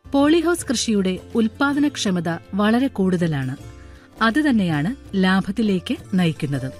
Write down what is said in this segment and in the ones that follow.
polyhouse കൃഷിയുടെ ഉൽപാദനക്ഷമത വളരെ കൂടുതലാണ് അതുതന്നെയാണ് ലാഭത്തിലേക്ക് നയിക്കുന്നത്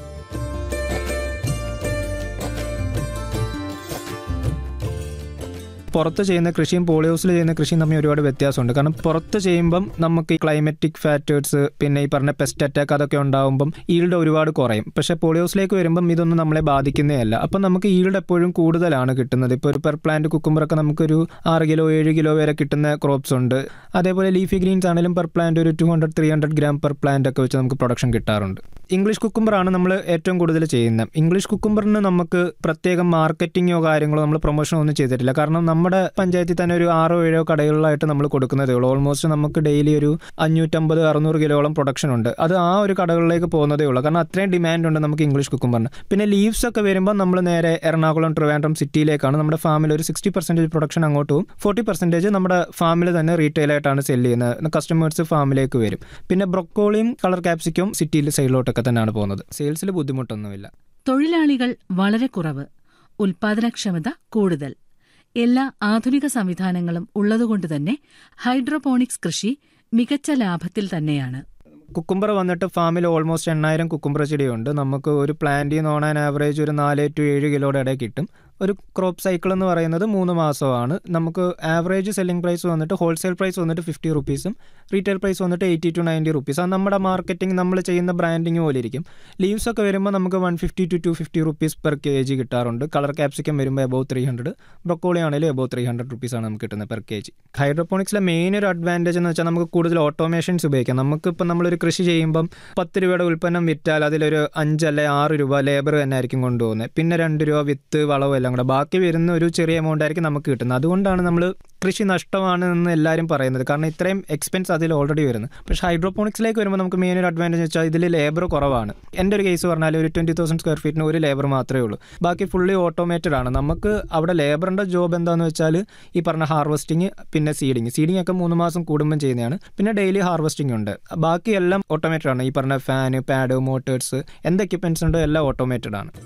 പുറത്ത് ചെയ്യുന്ന കൃഷിയും പോളി ഹൗസിൽ ചെയ്യുന്ന കൃഷിയും തമ്മിൽ ഒരുപാട് വ്യത്യാസമുണ്ട് കാരണം പുറത്ത് ചെയ്യുമ്പം നമുക്ക് ഈ ക്ലൈമറ്റിക് ഫാക്ടേഴ്സ് പിന്നെ ഈ പറഞ്ഞ പെസ്റ്റ് അറ്റാക്ക് അതൊക്കെ ഉണ്ടാകുമ്പം ഈൽഡ് ഒരുപാട് കുറയും പക്ഷേ പോളി ഹൗസിലേക്ക് വരുമ്പം ഇതൊന്നും നമ്മളെ ബാധിക്കുന്നേ അല്ല അപ്പം നമുക്ക് ഈൽഡ് എപ്പോഴും കൂടുതലാണ് കിട്ടുന്നത് ഇപ്പോൾ ഒരു പെർ പ്ലാന്റ് കുക്കുമ്പറൊക്കെ നമുക്കൊരു ആറ് കിലോ ഏഴ് കിലോ വരെ കിട്ടുന്ന ക്രോപ്സ് ഉണ്ട് അതേപോലെ ലീഫി ഗ്രീൻസ് ആണെങ്കിലും പെർ പ്ലാന്റ് ഒരു two hundred three hundred gram per plant ഒക്കെ വെച്ച് നമുക്ക് പ്രൊഡക്ഷൻ കിട്ടാറുണ്ട് ഇംഗ്ലീഷ് കുക്കുംബറാണ് നമ്മൾ ഏറ്റവും കൂടുതൽ ചെയ്യുന്നത് ഇംഗ്ലീഷ് കുക്കുംബറിന് നമുക്ക് പ്രത്യേകം മാർക്കറ്റിങ്ങോ കാര്യങ്ങളോ നമ്മൾ പ്രൊമോഷനോ ഒന്നും ചെയ്തിട്ടില്ല കാരണം നമ്മുടെ പഞ്ചായത്തിൽ തന്നെ ഒരു ആറോ ഏഴോ കടകളിലായിട്ട് നമ്മൾ കൊടുക്കുന്നതേ ഉള്ളൂ ഓൾമോസ്റ്റ് നമുക്ക് ഡെയിലി ഒരു അഞ്ഞൂറ്റമ്പത് അറുന്നൂറ് കിലോളം പ്രൊഡക്ഷൻ ഉണ്ട് അത് ആ ഒരു കടകളിലേക്ക് പോകുന്നതേ ഉള്ളൂ കാരണം അത്രയും ഡിമാൻഡ് ഉണ്ട് നമുക്ക് ഇംഗ്ലീഷ് കുക്കുംബറിന് പിന്നെ ലീവ്സ് ഒക്കെ വരുമ്പോൾ നമ്മൾ നേരെ എറണാകുളം ട്രിവാൻഡ്രം സിറ്റിയിലേക്കാണ് നമ്മുടെ ഫാമിൽ ഒരു സിക്സ്റ്റി പെർസെൻറ്റേജ് പ്രൊഡക്ഷൻ അങ്ങോട്ട് പോകും ഫോർട്ടി പെർസെൻറ്റേജ് നമ്മുടെ ഫാമിൽ തന്നെ റീറ്റെയിൽ ആയിട്ടാണ് സെല് ചെയ്യുന്നത് കസ്റ്റമേഴ്സ് ഫാമിലേക്ക് വരും പിന്നെ ബ്രൊക്കോളിയും കളർ ക്യാപ്സിക്കും സിറ്റിയിൽ സൈഡിലോട്ടൊക്കെ തന്നെയാണ് പോകുന്നത് സെയിൽസിൽ ബുദ്ധിമുട്ടൊന്നുമില്ല തൊഴിലാളികൾ വളരെ കുറവ് ഉൽപാദനക്ഷമത കൂടുതൽ എല്ലാ ആധുനിക സംവിധാനങ്ങളും ഉള്ളതുകൊണ്ട് തന്നെ ഹൈഡ്രോപോണിക്സ് കൃഷി മികച്ച ലാഭത്തിൽ തന്നെയാണ് കുക്കുംബർ വന്നിട്ട് ഫാമിൽ ഓൾമോസ്റ്റ് എണ്ണായിരം കുക്കുംബർ ചെടിയുണ്ട് നമുക്ക് ഒരു പ്ലാന്റിൽ നിന്ന് ഓൺ ആൻ ആവറേജ് ഒരു നാല് ടു ഏഴ് കിലോയുടെ ഇടയിൽ കിട്ടും ഒരു ക്രോപ്പ് സൈക്കിൾ എന്ന് പറയുന്നത് മൂന്ന് മാസമാണ് നമുക്ക് ആവറേജ് സെല്ലിംഗ് പ്രൈസ് വന്നിട്ട് ഹോൾസെയിൽ പ്രൈസ് വന്നിട്ട് ഫിഫ്റ്റി റുപ്പീസും റീറ്റെയിൽ പ്രൈസ് വന്നിട്ട് എയ്റ്റി ടു നയൻറ്റി റുപ്പീസ് അത് നമ്മുടെ മാർക്കറ്റിംഗ് നമ്മൾ ചെയ്യുന്ന ബ്രാൻഡിങ് പോലെ ഇരിക്കും ലീവ്സ് ഒക്കെ വരുമ്പോൾ നമുക്ക് one fifty to two fifty rupees per K G കിട്ടാറുണ്ട് കളർ ക്യാപ്സിക്കം വരുമ്പോൾ എബോവ് ത്രീ ഹൺഡ്രഡ് ബ്രൊക്കോളി ആണെങ്കിലും എബോവ് ത്രീ ഹൺഡ്രഡ് റുപ്പീസാണ് നമുക്ക് കിട്ടുന്നത് പെർ കെ ജി ഹൈഡ്രോപോണിക്സിലെ മെയിൻ ഒരു അഡ്വാൻറ്റേജ് എന്ന് വെച്ചാൽ നമുക്ക് കൂടുതൽ ഓട്ടോമേഷൻസ് ഉപയോഗിക്കാം നമുക്കിപ്പോൾ നമ്മളൊരു കൃഷി ചെയ്യുമ്പം പത്ത് രൂപയുടെ ഉൽപ്പന്നം വിറ്റാൽ അതിലൊരു അഞ്ചല്ലേ ആറ് രൂപ ലേബർ തന്നെ ആയിരിക്കും കൊണ്ടുപോകുന്നത് പിന്നെ രണ്ട് രൂപ വിത്ത് വളവും എല്ലാം കൂടെ ബാക്കി വരുന്ന ഒരു ചെറിയ എമൗണ്ട് ആയിരിക്കും നമുക്ക് കിട്ടുന്നത് അതുകൊണ്ടാണ് നമ്മൾ കൃഷി നഷ്ടമാണ് എന്ന് എല്ലാവരും പറയുന്നത് കാരണം ഇത്രയും എക്സ്പെൻസ് അതിൽ ഓൾറെഡി വരുന്നത് പക്ഷേ ഹൈഡ്രോപോണിക്സിലേക്ക് വരുമ്പോൾ നമുക്ക് മെയിൻ ഒരു അഡ്വാൻറ്റേജ് വെച്ചാൽ ഇതിൽ ലേബർ കുറവാണ് എൻ്റെ ഒരു കേസ് പറഞ്ഞാൽ ഒരു ട്വൻറ്റി തൗസൻഡ് സ്ക്വയർ ഫീറ്റിന് ഒരു ലേബർ മാത്രമേ ഉള്ളൂ ബാക്കി ഫുള്ളി ഓട്ടോമേറ്റഡ് ആണ് നമുക്ക് അവിടെ ലേബറിൻ്റെ ജോബ് എന്താണെന്ന് വെച്ചാൽ ഈ പറഞ്ഞ ഹാർവസ്റ്റിംഗ് പിന്നെ സീഡിങ് സീഡിങ് ഒക്കെ മൂന്ന് മാസം കൂടുമ്പം ചെയ്യുന്നതാണ് പിന്നെ ഡെയിലി ഹാർവസ്റ്റിംഗ് ഉണ്ട് ബാക്കി എല്ലാം ഓട്ടോമേറ്റഡ് ആണ് ഈ പറഞ്ഞ ഫാന് പാഡ് മോട്ടേഴ്സ് എന്ത് എക്യുപ്മെൻറ്റ്സ് ഉണ്ടോ എല്ലാം ഓട്ടോമേറ്റഡ് ആണ്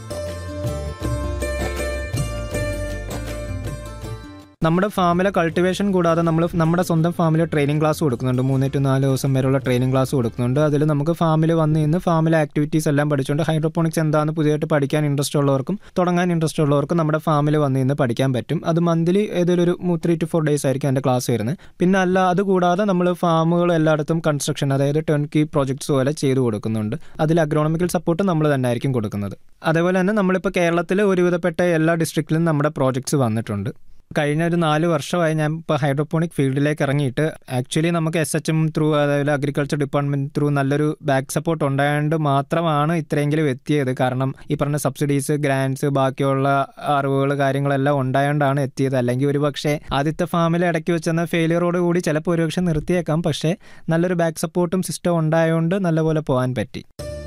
നമ്മുടെ ഫാമിലെ കൾട്ടിവേഷൻ കൂടാതെ നമ്മൾ നമ്മുടെ സ്വന്തം ഫാമിൽ ട്രെയിനിങ് ക്ലാസ് കൊടുക്കുന്നുണ്ട് മൂന്ന് ടു നാല് ദിവസം വരെയുള്ള ട്രെയിനിങ് ക്ലാസ് കൊടുക്കുന്നുണ്ട് അതിൽ നമുക്ക് ഫാമിൽ വന്ന് നിന്ന് ഫാമിലെ ആക്ടിവിറ്റീസ് എല്ലാം പഠിച്ചുകൊണ്ട് ഹൈഡ്രോപോണിക്സ് എന്താണെന്ന് പുതിയതായിട്ട് പഠിക്കാൻ ഇൻട്രസ്റ്റ് ഉള്ളവർക്കും തുടങ്ങാൻ ഇൻട്രസ്റ്റ് ഉള്ളവർക്കും നമ്മുടെ ഫാമിൽ വന്ന് നിന്ന് പഠിക്കാൻ പറ്റും അത് മന്ത്ലി ഏതൊരു ഒരു ത്രീ ടു ഫോർ ഡേയ്സ് ആയിരിക്കും എൻ്റെ ക്ലാസ് വരുന്നത് പിന്നെ അല്ല അതുകൂടാതെ നമ്മൾ ഫാമുകൾ എല്ലായിടത്തും കൺസ്ട്രക്ഷൻ അതായത് ടേൺ കീ പ്രോജക്ട്സ് പോലെ ചെയ്തു കൊടുക്കുന്നുണ്ട് അതിൽ അഗ്രോണമിക്കൽ സപ്പോർട്ട് നമ്മൾ തന്നെ ആയിരിക്കും കൊടുക്കുന്നത് അതേപോലെ തന്നെ നമ്മളിപ്പോൾ കേരളത്തിൽ ഒരുവിധപ്പെട്ട എല്ലാ ഡിസ്ട്രിക്റ്റിലും നമ്മുടെ പ്രോജക്ട്സ് വന്നിട്ടുണ്ട് കഴിഞ്ഞ ഒരു നാല് വർഷമായി ഞാൻ ഇപ്പോൾ ഹൈഡ്രോപോണിക് ഫീൽഡിലേക്ക് ഇറങ്ങിയിട്ട് ആക്ച്വലി നമുക്ക് എസ് എച്ച് എം ത്രൂ അതായത് അഗ്രികൾച്ചർ ഡിപ്പാർട്ട്മെന്റ് ത്രൂ നല്ലൊരു ബാക്ക് സപ്പോർട്ട് ഉണ്ടായതുകൊണ്ട് മാത്രമാണ് ഇത്രയെങ്കിലും എത്തിയത് കാരണം ഈ പറഞ്ഞ സബ്സിഡീസ് ഗ്രാൻഡ്സ് ബാക്കിയുള്ള അറിവുകൾ കാര്യങ്ങളെല്ലാം ഉണ്ടായതുകൊണ്ടാണ് എത്തിയത് അല്ലെങ്കിൽ ഒരു പക്ഷേ ആദ്യത്തെ ഫാമിൽ ഇടയ്ക്ക് വെച്ചെന്ന ഫെയിലിയറോട് കൂടി ചിലപ്പോൾ ഒരുപക്ഷെ നിർത്തിയേക്കാം പക്ഷേ നല്ലൊരു ബാക്ക് സപ്പോർട്ടും സിസ്റ്റം ഉണ്ടായതുകൊണ്ട് നല്ലപോലെ പോകാൻ പറ്റി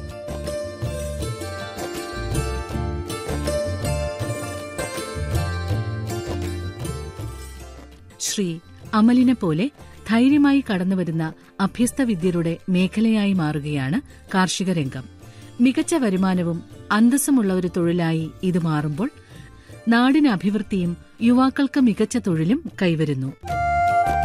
ശ്രീ അമലിനെ പോലെ ധൈര്യമായി കടന്നുവരുന്ന അഭ്യസ്ത വിദ്യരുടെ മേഖലയായി മാറുകയാണ് കാർഷിക രംഗം മികച്ച വരുമാനവും അന്തസ്സുമുള്ള ഒരു തൊഴിലായി ഇത് മാറുമ്പോൾ നാടിന് അഭിവൃദ്ധിയും യുവാക്കൾക്ക് മികച്ച തൊഴിലും കൈവരുന്നു